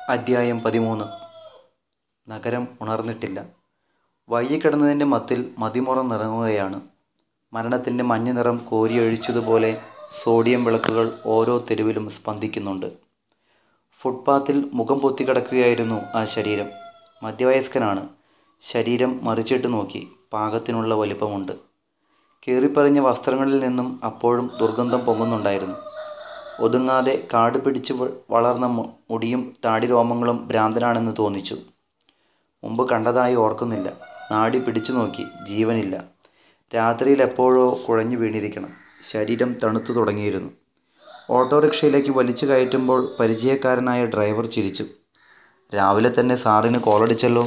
അദ്ധ്യായം പതിമൂന്ന് നഗരം ഉണർന്നിട്ടില്ല വൈകിക്കിടന്നതിൻ്റെ മത്തിൽ മതിമുറന്നിറങ്ങുകയാണ് മരണത്തിൻ്റെ മഞ്ഞനിറം കോരിയൊഴിച്ചതുപോലെ സോഡിയം വിളക്കുകൾ ഓരോ തെരുവിലും സ്പന്ദിക്കുന്നുണ്ട് ഫുട്പാത്തിൽ മുഖം പൊത്തിക്കിടക്കുകയായിരുന്നു ആ ശരീരം മധ്യവയസ്കനാണ് ശരീരം മറിച്ചിട്ട് നോക്കി പാകത്തിനുള്ള വലിപ്പമുണ്ട് കീറിപ്പറിഞ്ഞ വസ്ത്രങ്ങളിൽ നിന്നും അപ്പോഴും ദുർഗന്ധം പൊങ്ങുന്നുണ്ടായിരുന്നു ഒതുങ്ങാതെ കാട് പിടിച്ച് വ- വളർന്ന മു- മുടിയും താടിരോമങ്ങളും ഭ്രാന്തനാണെന്ന് തോന്നിച്ചു മുമ്പ് കണ്ടതായി ഓർക്കുന്നില്ല നാടി പിടിച്ചു നോക്കി ജീവനില്ല രാത്രിയിൽ എപ്പോഴോ കുഴഞ്ഞു വീണിരിക്കണം ശരീരം തണുത്തു തുടങ്ങിയിരുന്നു ഓട്ടോറിക്ഷയിലേക്ക് വലിച്ചു കയറ്റുമ്പോൾ പരിചയക്കാരനായ ഡ്രൈവർ ചിരിച്ചു രാവിലെ തന്നെ സാറിന് കോളടിച്ചല്ലോ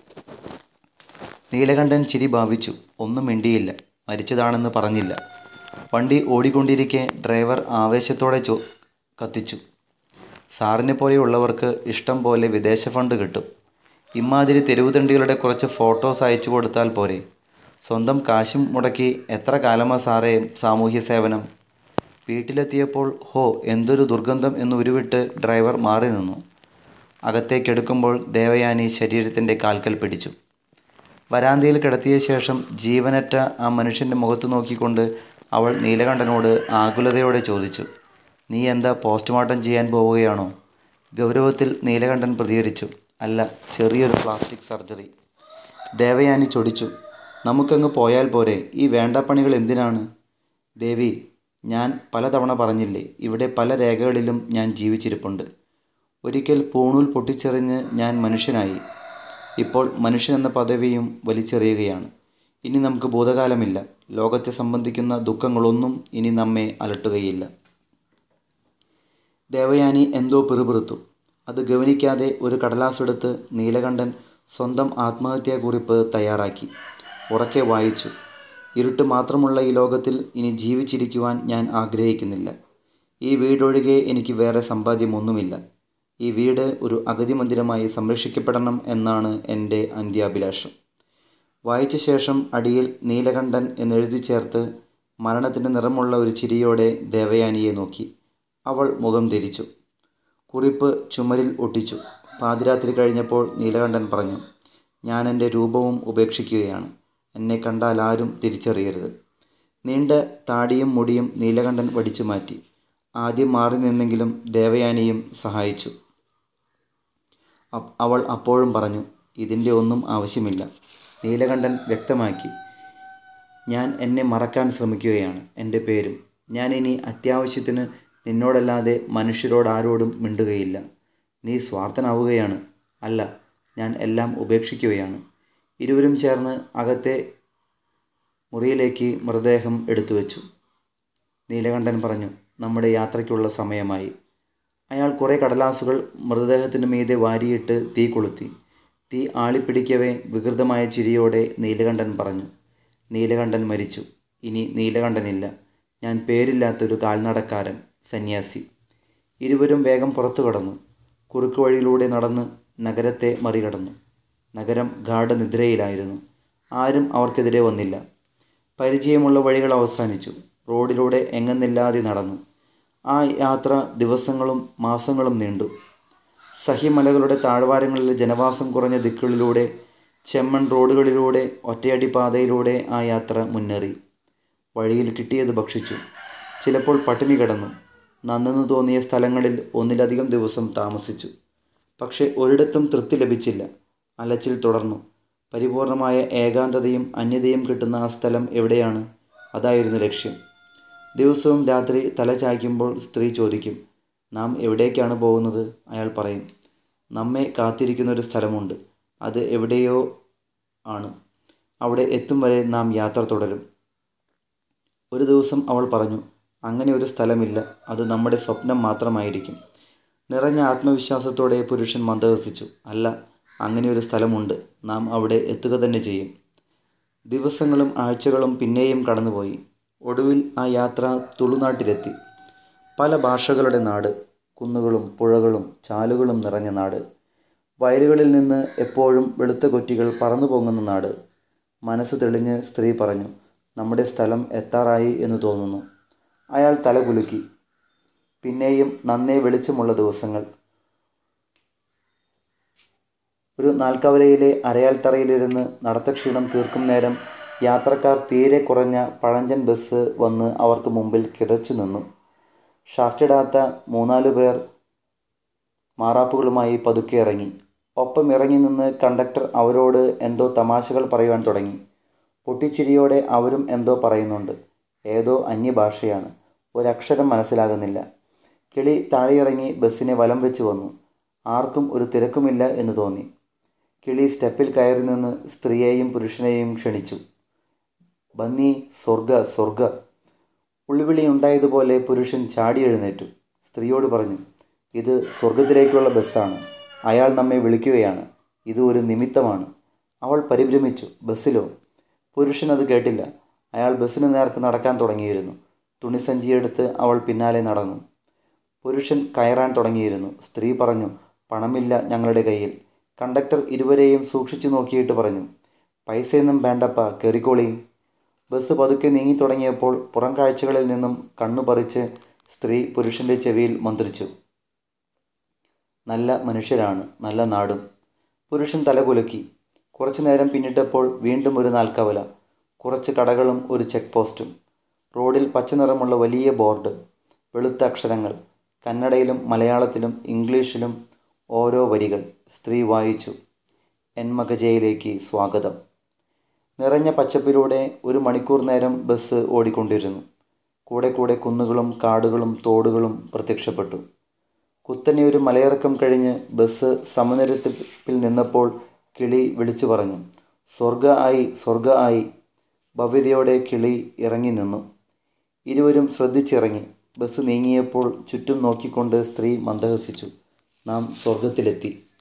നീലകണ്ഠൻ ചിരി ഭാവിച്ചു ഒന്നും മിണ്ടിയില്ല മരിച്ചതാണെന്ന് പറഞ്ഞില്ല വണ്ടി ഓടിക്കൊണ്ടിരിക്കെ ഡ്രൈവർ ആവേശത്തോടെ ചോ കത്തിച്ചു സാറിനെ പോലെയുള്ളവർക്ക് ഇഷ്ടം പോലെ വിദേശ ഫണ്ട് കിട്ടും ഇമാതിരി തെരുവുതണ്ടികളുടെ കുറച്ച് ഫോട്ടോസ് അയച്ചു കൊടുത്താൽ പോരെ സ്വന്തം കാശും മുടക്കി എത്ര കാലമാ സാറേ സാമൂഹ്യ സേവനം വീട്ടിലെത്തിയപ്പോൾ ഹോ എന്തൊരു ദുർഗന്ധം എന്ന് ഉരുവിട്ട് ഡ്രൈവർ മാറി നിന്നു അകത്തേക്കെടുക്കുമ്പോൾ ദേവയാനി ശരീരത്തിൻ്റെ കാൽക്കൽ പിടിച്ചു വരാന്തയിൽ കിടത്തിയ ശേഷം ജീവനറ്റ ആ മനുഷ്യൻ്റെ മുഖത്ത് നോക്കിക്കൊണ്ട് അവൾ നീലകണ്ഠനോട് ആകുലതയോടെ ചോദിച്ചു നീ എന്താ പോസ്റ്റ്മോർട്ടം ചെയ്യാൻ പോവുകയാണോ ഗൗരവത്തിൽ നീലകണ്ഠൻ പ്രതികരിച്ചു അല്ല ചെറിയൊരു പ്ലാസ്റ്റിക് സർജറി ദേവയാനി ചൊടിച്ചു നമുക്കങ്ങ് പോയാൽ പോരെ ഈ വേണ്ടാപ്പണികൾ എന്തിനാണ് ദേവി ഞാൻ പലതവണ പറഞ്ഞില്ലേ ഇവിടെ പല രേഖകളിലും ഞാൻ ജീവിച്ചിരിപ്പുണ്ട് ഒരിക്കൽ പൂണൂൽ പൊട്ടിച്ചെറിഞ്ഞ് ഞാൻ മനുഷ്യനായി ഇപ്പോൾ മനുഷ്യൻ എന്ന പദവിയും വലിച്ചെറിയുകയാണ് ഇനി നമുക്ക് ഭൂതകാലമില്ല ലോകത്തെ സംബന്ധിക്കുന്ന ദുഃഖങ്ങളൊന്നും ഇനി നമ്മെ അലട്ടുകയില്ല ദേവയാനി എന്തോ പിറുപിറുത്തു അത് ഗവനിക്കാതെ ഒരു കടലാസെടുത്ത് നീലകണ്ഠൻ സ്വന്തം ആത്മഹത്യാക്കുറിപ്പ് തയ്യാറാക്കി ഉറക്കെ വായിച്ചു ഇരുട്ട് മാത്രമുള്ള ഈ ലോകത്തിൽ ഇനി ജീവിച്ചിരിക്കുവാൻ ഞാൻ ആഗ്രഹിക്കുന്നില്ല ഈ വീടൊഴികെ എനിക്ക് വേറെ സമ്പാദ്യമൊന്നുമില്ല ഈ വീട് ഒരു അഗതി മന്ദിരമായി സംരക്ഷിക്കപ്പെടണം എന്നാണ് എൻ്റെ അന്ത്യാഭിലാഷം വായിച്ച ശേഷം അടിയിൽ നീലകണ്ഠൻ എന്നെഴുതി ചേർത്ത് മരണത്തിൻ്റെ നിറമുള്ള ഒരു ചിരിയോടെ ദേവയാനിയെ നോക്കി അവൾ മുഖം ധരിച്ചു കുറിപ്പ് ചുമരിൽ ഒട്ടിച്ചു പാതിരാത്രി കഴിഞ്ഞപ്പോൾ നീലകണ്ഠൻ പറഞ്ഞു ഞാൻ എൻ്റെ രൂപവും ഉപേക്ഷിക്കുകയാണ് എന്നെ കണ്ടാൽ ആരും തിരിച്ചറിയരുത് നീണ്ട താടിയും മുടിയും നീലകണ്ഠൻ വടിച്ചു മാറ്റി ആദ്യം മാറി നിന്നെങ്കിലും ദേവയാനിയും സഹായിച്ചു അ- അവൾ അപ്പോഴും പറഞ്ഞു ഇതിൻ്റെ ഒന്നും ആവശ്യമില്ല നീലകണ്ഠൻ വ്യക്തമാക്കി ഞാൻ എന്നെ മറക്കാൻ ശ്രമിക്കുകയാണ് എൻ്റെ പേരും ഞാൻ ഇനി അത്യാവശ്യത്തിന് നിന്നോടല്ലാതെ മനുഷ്യരോടാരോടും മിണ്ടുകയില്ല നീ സ്വാർത്ഥനാവുകയാണ് അല്ല ഞാൻ എല്ലാം ഉപേക്ഷിക്കുകയാണ് ഇരുവരും ചേർന്ന് അകത്തെ മുറിയിലേക്ക് മൃതദേഹം എടുത്തു വച്ചു നീലകണ്ഠൻ പറഞ്ഞു നമ്മുടെ യാത്രയ്ക്കുള്ള സമയമായി അയാൾ കുറേ കടലാസുകൾ മൃതദേഹത്തിനു മീതെ വാരിയിട്ട് തീ കൊളുത്തി തീ ആളിപ്പിടിക്കവേ വികൃതമായ ചിരിയോടെ നീലകണ്ഠൻ പറഞ്ഞു നീലകണ്ഠൻ മരിച്ചു ഇനി നീലകണ്ഠനില്ല ഞാൻ പേരില്ലാത്തൊരു കാൽനടക്കാരൻ സന്യാസി ഇരുവരും വേഗം പുറത്തു കടന്നു കുറുക്ക് വഴിയിലൂടെ നടന്ന് നഗരത്തെ മറികടന്നു നഗരം ഗാഠനിദ്രയിലായിരുന്നു ആരും അവർക്കെതിരെ വന്നില്ല പരിചയമുള്ള വഴികൾ അവസാനിച്ചു റോഡിലൂടെ എങ്ങെന്നില്ലാതെ നടന്നു ആ യാത്ര ദിവസങ്ങളും മാസങ്ങളും നീണ്ടു സഹിമലകളുടെ താഴ്വാരങ്ങളിലെ ജനവാസം കുറഞ്ഞ ദിക്കുകളിലൂടെ ചെമ്മൺ റോഡുകളിലൂടെ ഒറ്റയടി പാതയിലൂടെ ആ യാത്ര മുന്നേറി വഴിയിൽ കിട്ടിയത് ഭക്ഷിച്ചു ചിലപ്പോൾ പട്ടിണി കിടന്നു നന്നെന്ന് തോന്നിയ സ്ഥലങ്ങളിൽ ഒന്നിലധികം ദിവസം താമസിച്ചു പക്ഷെ ഒരിടത്തും തൃപ്തി ലഭിച്ചില്ല അലച്ചിൽ തുടർന്നു പരിപൂർണമായ ഏകാന്തതയും അന്യതയും കിട്ടുന്ന ആ സ്ഥലം എവിടെയാണ് അതായിരുന്നു ലക്ഷ്യം ദിവസവും രാത്രി തല ചായ്ക്കുമ്പോൾ സ്ത്രീ ചോദിക്കും നാം എവിടേക്കാണ് പോകുന്നത് അയാൾ പറയും നമ്മെ കാത്തിരിക്കുന്ന ഒരു സ്ഥലമുണ്ട് അത് എവിടെയോ ആണ് അവിടെ എത്തും വരെ നാം യാത്ര തുടരും ഒരു ദിവസം അവൾ പറഞ്ഞു അങ്ങനെ ഒരു സ്ഥലമില്ല അത് നമ്മുടെ സ്വപ്നം മാത്രമായിരിക്കും നിറഞ്ഞ ആത്മവിശ്വാസത്തോടെ പുരുഷൻ മന്ദഹസിച്ചു അല്ല അങ്ങനെ ഒരു സ്ഥലമുണ്ട് നാം അവിടെ എത്തുക തന്നെ ചെയ്യും ദിവസങ്ങളും ആഴ്ചകളും പിന്നെയും കടന്നുപോയി ഒടുവിൽ ആ യാത്ര തുളുനാട്ടിലെത്തി പല ഭാഷകളുടെ നാട് കുന്നുകളും പുഴകളും ചാലുകളും നിറഞ്ഞ നാട് വയലുകളിൽ നിന്ന് എപ്പോഴും വെളുത്ത കൊറ്റികൾ പറന്നു പൊങ്ങുന്ന നാട് മനസ്സ് തെളിഞ്ഞ് സ്ത്രീ പറഞ്ഞു നമ്മുടെ സ്ഥലം എത്താറായി എന്ന് തോന്നുന്നു അയാൾ തല കുലുക്കി പിന്നെയും നന്നേ വെളിച്ചമുള്ള ദിവസങ്ങൾ ഒരു നാൽക്കവലയിലെ അരയാൽത്തറയിലിരുന്ന് നടത്തക്ഷീണം തീർക്കും നേരം യാത്രക്കാർ തീരെ കുറഞ്ഞ പഴഞ്ചൻ ബസ് വന്ന് അവർക്ക് മുമ്പിൽ കിതച്ചു നിന്നു ഷർട്ടിടാത്ത മൂന്നാലു പേർ മാറാപ്പുകളുമായി പതുക്കെ ഇറങ്ങി ഒപ്പം ഇറങ്ങി നിന്ന് കണ്ടക്ടർ അവരോട് എന്തോ തമാശകൾ പറയുവാൻ തുടങ്ങി പൊട്ടിച്ചിരിയോടെ അവരും എന്തോ പറയുന്നുണ്ട് ഏതോ അന്യഭാഷയാണ് ഒരക്ഷരം മനസ്സിലാകുന്നില്ല കിളി താഴെയിറങ്ങി ബസ്സിനെ വലം വെച്ച് വന്നു ആർക്കും ഒരു തിരക്കുമില്ല എന്ന് തോന്നി കിളി സ്റ്റെപ്പിൽ കയറി നിന്ന് സ്ത്രീയെയും പുരുഷനെയും ക്ഷണിച്ചു ബന്നി സ്വർഗ സ്വർഗ ഉള്ളിവിളി ഉണ്ടായതുപോലെ പുരുഷൻ ചാടി എഴുന്നേറ്റു സ്ത്രീയോട് പറഞ്ഞു ഇത് സ്വർഗത്തിലേക്കുള്ള ബസ്സാണ് അയാൾ നമ്മെ വിളിക്കുകയാണ് ഇത് ഒരു നിമിത്തമാണ് അവൾ പരിഭ്രമിച്ചു ബസ്സിലോ പുരുഷൻ അത് കേട്ടില്ല അയാൾ ബസ്സിന് നേർക്ക് നടക്കാൻ തുടങ്ങിയിരുന്നു തുണിസഞ്ചിയെടുത്ത് അവൾ പിന്നാലെ നടന്നു പുരുഷൻ കയറാൻ തുടങ്ങിയിരുന്നു സ്ത്രീ പറഞ്ഞു പണമില്ല ഞങ്ങളുടെ കയ്യിൽ കണ്ടക്ടർ ഇരുവരെയും സൂക്ഷിച്ചു നോക്കിയിട്ട് പറഞ്ഞു പൈസയൊന്നും വേണ്ടപ്പ കയറിക്കോളി ബസ് പതുക്കെ നീങ്ങി തുടങ്ങിയപ്പോൾ പുറം കാഴ്ചകളിൽ നിന്നും കണ്ണു പറിച്ച് സ്ത്രീ പുരുഷൻ്റെ ചെവിയിൽ മന്ത്രിച്ചു നല്ല മനുഷ്യരാണ് നല്ല നാടും പുരുഷൻ തലകുലുക്കി കുറച്ചു നേരം പിന്നിട്ടപ്പോൾ വീണ്ടും ഒരു നാൽക്കവല കുറച്ച് കടകളും ഒരു ചെക്ക് പോസ്റ്റും റോഡിൽ പച്ചനിറമുള്ള വലിയ ബോർഡ് വെളുത്ത അക്ഷരങ്ങൾ കന്നഡയിലും മലയാളത്തിലും ഇംഗ്ലീഷിലും ഓരോ വരികൾ സ്ത്രീ വായിച്ചു എൻ മകജയിലേക്ക് സ്വാഗതം നിറഞ്ഞ പച്ചപ്പിലൂടെ ഒരു മണിക്കൂർ നേരം ബസ് ഓടിക്കൊണ്ടിരുന്നു കൂടെ കൂടെ കുന്നുകളും കാടുകളും തോടുകളും പ്രത്യക്ഷപ്പെട്ടു കുത്തനെ ഒരു മലയിറക്കം കഴിഞ്ഞ് ബസ് സമനിരത്തിൽ നിന്നപ്പോൾ കിളി വിളിച്ചു പറഞ്ഞു സ്വർഗ ആയി സ്വർഗ ആയി ഭവ്യതയോടെ കിളി ഇറങ്ങി നിന്നു ഇരുവരും ശ്രദ്ധിച്ചിറങ്ങി ബസ് നീങ്ങിയപ്പോൾ ചുറ്റും നോക്കിക്കൊണ്ട് സ്ത്രീ മന്ദഹസിച്ചു നാം സ്വർഗത്തിലെത്തി